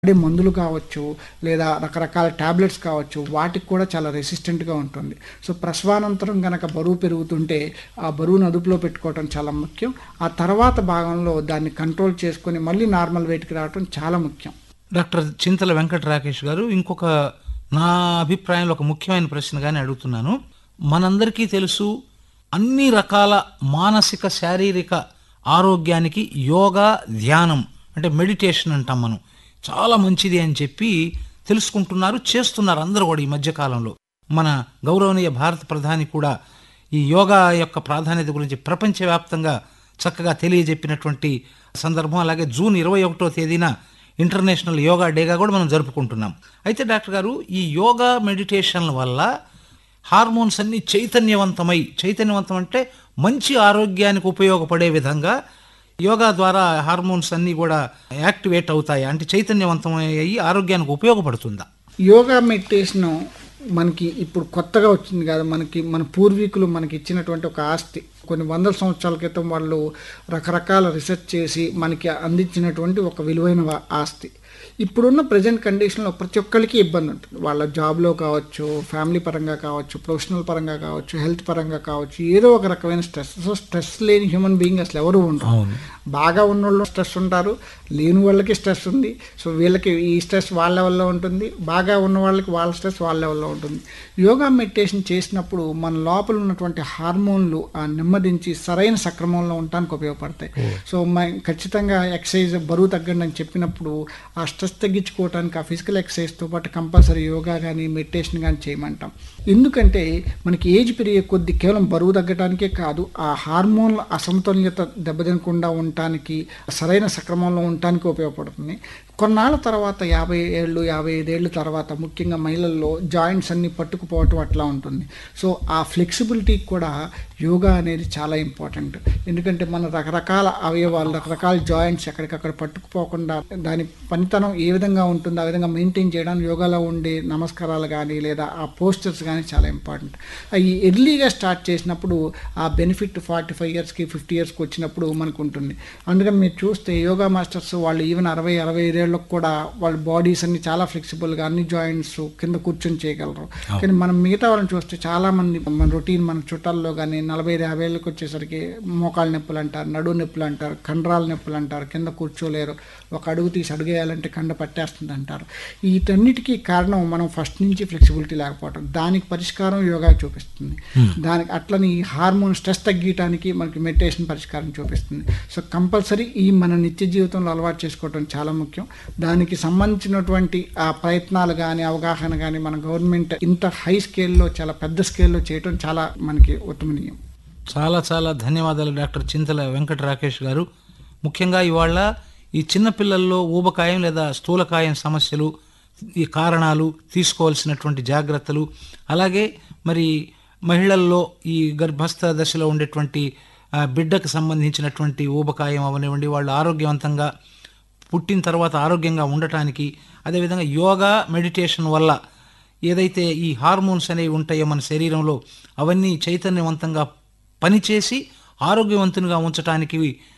వాడే మందులు కావచ్చు లేదా రకరకాల టాబ్లెట్స్ కావచ్చు వాటికి కూడా చాలా రెసిస్టెంట్గా ఉంటుంది సో ప్రసవానంతరం గనక బరువు పెరుగుతుంటే ఆ బరువును అదుపులో పెట్టుకోవటం చాలా ముఖ్యం ఆ తర్వాత భాగంలో దాన్ని కంట్రోల్ చేసుకొని మళ్ళీ నార్మల్ వెయిట్కి రావటం చాలా ముఖ్యం డాక్టర్ చింతల వెంకట రాకేష్ గారు ఇంకొక నా అభిప్రాయంలో ఒక ముఖ్యమైన ప్రశ్నగానే అడుగుతున్నాను మనందరికీ తెలుసు అన్ని రకాల మానసిక శారీరక ఆరోగ్యానికి యోగా ధ్యానం అంటే మెడిటేషన్ అంటాం మనం చాలా మంచిది అని చెప్పి తెలుసుకుంటున్నారు చేస్తున్నారు అందరూ కూడా ఈ మధ్యకాలంలో మన గౌరవనీయ భారత ప్రధాని కూడా ఈ యోగా యొక్క ప్రాధాన్యత గురించి ప్రపంచవ్యాప్తంగా చక్కగా తెలియజెప్పినటువంటి సందర్భం అలాగే జూన్ ఇరవై ఒకటో తేదీన ఇంటర్నేషనల్ యోగా డేగా కూడా మనం జరుపుకుంటున్నాం అయితే డాక్టర్ గారు ఈ యోగా మెడిటేషన్ల వల్ల హార్మోన్స్ అన్ని చైతన్యవంతమై చైతన్యవంతం అంటే మంచి ఆరోగ్యానికి ఉపయోగపడే విధంగా యోగా ద్వారా హార్మోన్స్ అన్నీ కూడా యాక్టివేట్ అవుతాయి అంటే చైతన్యవంతం అయ్యి ఆరోగ్యానికి ఉపయోగపడుతుందా యోగా మెడిటేషన్ మనకి ఇప్పుడు కొత్తగా వచ్చింది కాదు మనకి మన పూర్వీకులు మనకి ఇచ్చినటువంటి ఒక ఆస్తి కొన్ని వందల సంవత్సరాల క్రితం వాళ్ళు రకరకాల రీసెర్చ్ చేసి మనకి అందించినటువంటి ఒక విలువైన వా- ఆస్తి ఇప్పుడున్న ప్రజెంట్ కండిషన్లో ప్రతి ఒక్కరికి ఇబ్బంది ఉంటుంది వాళ్ళ జాబ్లో కావచ్చు ఫ్యామిలీ పరంగా కావచ్చు ప్రొఫెషనల్ పరంగా కావచ్చు హెల్త్ పరంగా కావచ్చు ఏదో ఒక రకమైన స్ట్రెస్ సో స్ట్రెస్ లేని హ్యూమన్ బీయింగ్ అసలు ఎవరు ఉండరు అవును బాగా ఉన్నోళ్ళు స్ట్రెస్ ఉంటారు లేని వాళ్ళకి స్ట్రెస్ ఉంది సో వీళ్ళకి ఈ స్ట్రెస్ వాళ్ళ లెవెల్లో ఉంటుంది బాగా ఉన్న వాళ్ళకి వాళ్ళ స్ట్రెస్ వాళ్ళ లెవెల్లో ఉంటుంది యోగా మెడిటేషన్ చేసినప్పుడు మన లోపల ఉన్నటువంటి హార్మోన్లు ఆ నెమ్మదించి సరైన సక్రమంలో ఉండటానికి ఉపయోగపడతాయి సో మ ఖచ్చితంగా ఎక్సర్సైజ్ బరువు తగ్గండి అని చెప్పినప్పుడు ఆ స్ట్రెస్ తగ్గించుకోవడానికి ఆ ఫిజికల్ ఎక్సర్సైజ్తో పాటు కంపల్సరీ యోగా కానీ మెడిటేషన్ కానీ చేయమంటాం ఎందుకంటే మనకి ఏజ్ పెరిగే కొద్ది కేవలం బరువు తగ్గడానికే కాదు ఆ హార్మోన్ల అసమతుల్యత దెబ్బతినకుండా ఉండటానికి సరైన సక్రమంలో ఉండటానికి ఉపయోగపడుతుంది కొన్నాళ్ళ తర్వాత యాభై ఏళ్ళు యాభై ఐదేళ్ళు తర్వాత ముఖ్యంగా మహిళల్లో జాయింట్స్ అన్ని పట్టుకుపోవటం అట్లా ఉంటుంది సో ఆ ఫ్లెక్సిబిలిటీకి కూడా యోగా అనేది చాలా ఇంపార్టెంట్ ఎందుకంటే మన రకరకాల అవయవాలు రకరకాల జాయింట్స్ ఎక్కడికక్కడ పట్టుకుపోకుండా దాని పనితనం ఏ విధంగా ఉంటుందో ఆ విధంగా మెయింటైన్ చేయడానికి యోగాలో ఉండే నమస్కారాలు కానీ లేదా ఆ పోస్టర్స్ కానీ చాలా ఇంపార్టెంట్ అవి ఎర్లీగా స్టార్ట్ చేసినప్పుడు ఆ బెనిఫిట్ ఫార్టీ ఫైవ్ ఇయర్స్కి ఫిఫ్టీ ఇయర్స్కి వచ్చినప్పుడు మనకు ఉంటుంది అందుకని మీరు చూస్తే యోగా మాస్టర్స్ వాళ్ళు ఈవెన్ అరవై అరవై ఐదేళ్ళకు కూడా వాళ్ళ బాడీస్ అన్ని చాలా ఫ్లెక్సిబుల్గా అన్ని జాయింట్స్ కింద కూర్చొని చేయగలరు కానీ మనం మిగతా వాళ్ళని చూస్తే చాలా మంది మన రొటీన్ మన చుట్టాల్లో కానీ నలభై ఐదు యాభై ఏళ్ళకి వచ్చేసరికి మోకాళ్ళ నొప్పులు అంటారు నడువు నొప్పులు అంటారు కండరాల నొప్పులు అంటారు కింద కూర్చోలేరు ఒక అడుగు తీసి అడుగేయాలంటే కండ పట్టేస్తుంది అంటారు వీటన్నిటికీ కారణం మనం ఫస్ట్ నుంచి ఫ్లెక్సిబిలిటీ లేకపోవడం దానికి పరిష్కారం యోగా చూపిస్తుంది దానికి అట్లని ఈ హార్మోన్ స్ట్రెస్ తగ్గించడానికి మనకి మెడిటేషన్ పరిష్కారం చూపిస్తుంది సో కంపల్సరీ ఈ మన నిత్య జీవితంలో అలవాటు చేసుకోవడం చాలా ముఖ్యం దానికి సంబంధించినటువంటి ఆ ప్రయత్నాలు కానీ అవగాహన కానీ మన గవర్నమెంట్ ఇంత హై స్కేల్లో చాలా పెద్ద స్కేల్లో చేయడం చాలా మనకి ఉత్తమనీయం చాలా చాలా ధన్యవాదాలు డాక్టర్ చింతల వెంకట రాకేష్ గారు ముఖ్యంగా ఇవాళ ఈ చిన్నపిల్లల్లో ఊబకాయం లేదా స్థూలకాయం సమస్యలు ఈ కారణాలు తీసుకోవాల్సినటువంటి జాగ్రత్తలు అలాగే మరి మహిళల్లో ఈ గర్భస్థ దశలో ఉండేటువంటి ఆ, బిడ్డకు సంబంధించినటువంటి ఊబకాయం అవనివ్వండి వాళ్ళు ఆరోగ్యవంతంగా పుట్టిన తర్వాత ఆరోగ్యంగా ఉండటానికి అదేవిధంగా యోగా మెడిటేషన్ వల్ల ఏదైతే ఈ హార్మోన్స్ అనేవి ఉంటాయో మన శరీరంలో అవన్నీ చైతన్యవంతంగా పనిచేసి ఆరోగ్యవంతునిగా ఉంచడానికి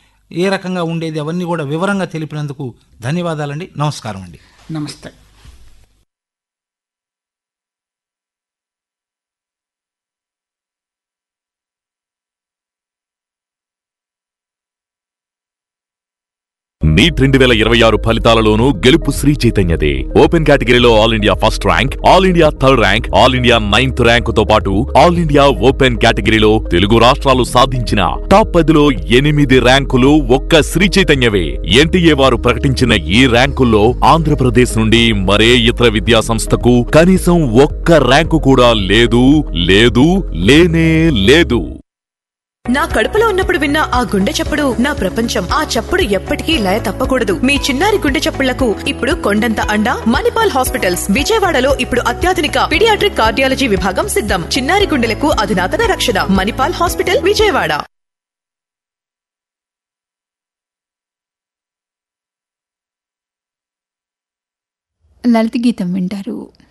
ఏ రకంగా ఉండేది అవన్నీ కూడా వివరంగా తెలిపినందుకు ధన్యవాదాలండి నమస్కారం అండి నమస్తే నీట్ రెండు వేల ఇరవై ఆరు ఫలితాలలోనూ గెలుపు శ్రీ చైతన్యదే ఓపెన్ కేటగిరీలో all India first rank all India third rank all India ninth rank తో పాటు ఆల్ ఇండియా ఓపెన్ కేటగిరీలో తెలుగు రాష్ట్రాలు సాధించిన టాప్ పదిలో ఎనిమిది ర్యాంకులు ఒక్క శ్రీ చైతన్యవే ఎన్టీఏ వారు ప్రకటించిన ఈ ర్యాంకుల్లో ఆంధ్రప్రదేశ్ నుండి మరే ఇతర విద్యా సంస్థకు కనీసం ఒక్క ర్యాంకు కూడా లేదు లేదు లేనే లేదు నా కడుపులో ఉన్నప్పుడు విన్న ఆ గుండె చప్పుడు నా ప్రపంచం ఆ చప్పుడు ఎప్పటికీ లయ తప్పకూడదు మీ చిన్నారి గుండె చప్పుళ్లకు ఇప్పుడు కొండంత అండ మణిపాల్ హాస్పిటల్స్ విజయవాడలో ఇప్పుడు అత్యాధునిక పిడియాట్రిక్ కార్డియాలజీ విభాగం సిద్ధం చిన్నారి గుండెలకు అధునాతన రక్షణ మణిపాల్ హాస్పిటల్ విజయవాడ లలిత గీతం వింటారు